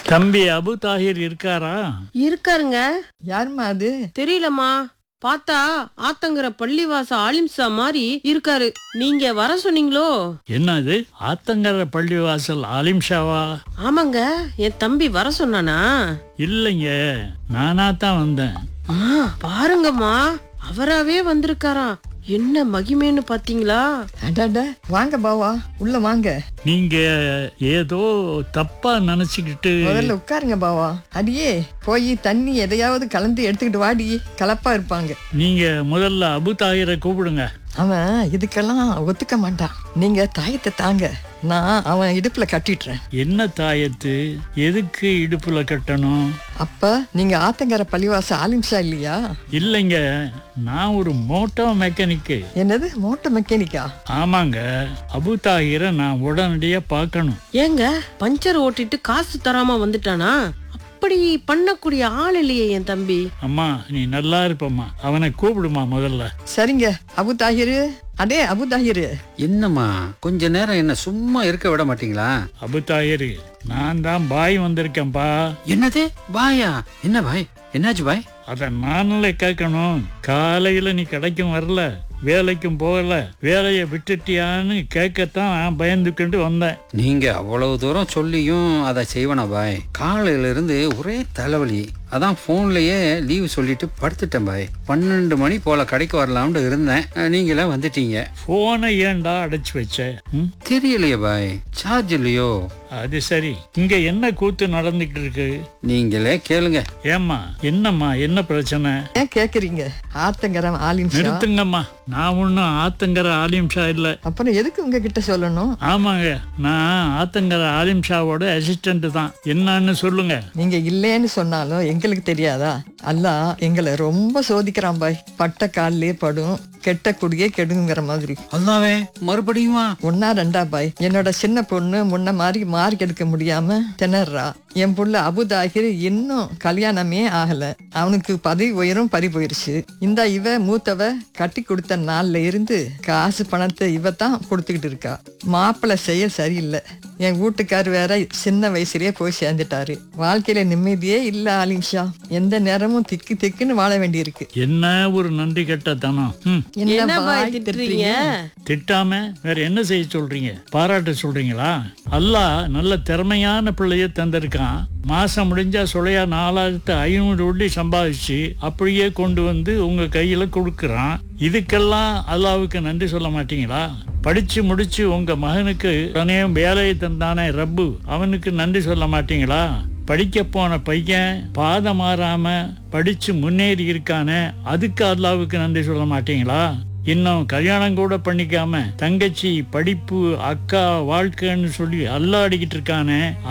தம்பி அபு தாஹிர் இருக்காரா இருக்காருங்க யாரும்மா அது தெரியலம்மா பார்த்தா ஆத்தங்கர பள்ளிவாச ஆலிம்சா மாதிரி இருக்காரு நீங்க வர சொன்னீங்களோ என்னது ஆத்தங்கர பள்ளிவாசல் ஆலிம்ஷாவா ஆமாங்க என் தம்பி வர சொன்னானா இல்லைங்க நானா தான் வந்தேன் அம்மா பாருங்கம்மா அவராவே வந்திருக்காராம் என்ன மகிமைன்னு பாத்தீங்களா அடாடா வாங்க பாவா உள்ள வாங்க நீங்க ஏதோ தப்பா நினைச்சுக்கிட்டு முதல்ல உட்காருங்க பாவா அடியே போய் தண்ணி எதையாவது கலந்து எடுத்துக்கிட்டு வாடி கலப்பா இருப்பாங்க நீங்க முதல்ல அபு தாஹிரை கூப்பிடுங்க அவன் இதுக்கெல்லாம் ஒத்துக்க மாட்டான் நீங்க தாயத்தை தாங்க நான் அவன் இடுப்புல கட்டிடுறேன் என்ன தாயத்து எதுக்கு இடுப்புல கட்டணும் அப்ப நீங்க ஆத்தங்கர பள்ளிவாச ஆலிம்சா இல்லையா இல்லைங்க நான் ஒரு மோட்டோ மெக்கானிக்கு என்னது மோட்டர் மெக்கானிக்கா ஆமாங்க அபு தாஹிரை நான் உடனடியா பார்க்கணும் ஏங்க பஞ்சர் ஓட்டிட்டு காசு தராம வந்துட்டானா அப்படி பண்ணக்கூடிய ஆள் இல்லையே என் தம்பி அம்மா நீ நல்லா இருப்பம்மா அவனை கூப்பிடுமா முதல்ல சரிங்க அபு தாஹிரு அடே அபு தாஹிரு என்னம்மா கொஞ்ச நேரம் என்ன சும்மா இருக்க விட மாட்டீங்களா அபு தாஹிரு நான் தான் பாய் வந்திருக்கேன்பா என்னது பாயா என்ன பாய் என்னாச்சு பாய் அத நானே கேட்கணும் காலையில நீ கடைக்கும் வரல வேலைக்கும் போகல வேலையை விட்டுட்டியான்னு கேட்கத்தான் நான் பயந்துக்கிட்டு வந்தேன் நீங்க அவ்வளவு தூரம் சொல்லியும் அதை செய்வனா பாய் காலையில இருந்து ஒரே தலைவலி அதான் போன்லயே லீவு சொல்லிட்டு படுத்துட்டேன் பாய் பன்னெண்டு மணி போல கடைக்கு வரலாம்னு இருந்தேன் அஹ், நீங்களே வந்துட்டீங்க போனை ஏன்டா அடைச்சு வச்ச ம்? தெரியலையே பாய் சார்ஜ் இல்லையோ அது சரி இங்க என்ன கூத்து நடந்துகிட்டு இருக்கு நீங்களே கேளுங்க ஏம்மா என்னம்மா என்ன பிரச்சனை ஏன் கேக்குறீங்க ஆத்தங்கரம் ஆலிம்சா நிறுத்துங்கம்மா நான் ஒன்றும் ஆத்தங்கர ஆலிம்ஷா இல்லை அப்புறம் எதுக்கு உங்ககிட்ட சொல்லணும் ஆமாங்க நான் ஆத்தங்கர ஆலிம்ஷாவோட அசிஸ்டன்ட் தான் என்னன்னு சொல்லுங்க நீங்க இல்லைன்னு சொன்னாலும் எங்களுக்கு தெரியாதா அல்லாஹ் எங்களை ரொம்ப சோதிக்கிறான் பாய் பட்ட காலிலே படும் கெட்ட குடியே கெடுங்கிற மாதிரி அல்லாவே மறுபடியுமா ஒன்னா ரெண்டா பாய் என்னோட சின்ன பொண்ணு முன்ன மாதிரி மார்க் எடுக்க முடியாம திணறா என் புள்ள அபுதாகிர் இன்னும் கல்யாணமே ஆகல அவனுக்கு பதவி உயரும் பறி போயிருச்சு இந்த இவ மூத்தவ கட்டி கொடுத்த நாள்ல இருந்து காசு பணத்தை இவ தான் கொடுத்துக்கிட்டு இருக்கா மாப்பிள்ளை செயல் சரியில்லை என் வீட்டுக்கார் வேற சின்ன வயசுலயே போய் சேர்ந்துட்டாரு வாழ்க்கையில நிம்மதியே இல்ல ஆலிம்ஷா எந்த நேரமும் திக்கு திக்குன்னு வாழ வேண்டியிருக்கு என்ன ஒரு நன்றி கெட்ட தனம் ம் என்ன பாய் பாய் திட்டுறீங்க திட்டாம வேற என்ன செய்ய சொல்றீங்க பாராட்ட சொல்றீங்களா அல்லாஹ் நல்ல திறமையான பிள்ளைய தந்திருக்கான் மாசம் முடிஞ்சா சுளையா நாலாயிரத்து ஐநூறு வட்டி சம்பாதிச்சு அப்படியே கொண்டு வந்து உங்க கையில கொடுக்கறான் இதுக்கெல்லாம் அல்லாவுக்கு நன்றி சொல்ல மாட்டீங்களா படிச்சு முடிச்சு உங்க மகனுக்கு தனையும் வேலையை தந்தானே ரப்பு அவனுக்கு நன்றி சொல்ல மாட்டீங்களா படிக்க போன பையன் பாதம் மாறாம படிச்சு முன்னேறி இருக்கானே அதுக்கு அல்லாவுக்கு நன்றி சொல்ல மாட்டீங்களா இன்னும் கல்யாணம் கூட பண்ணிக்காம தங்கச்சி படிப்பு அக்கா வாழ்க்கைன்னு சொல்லி அல்லாடிக்கிட்டு இருக்கானே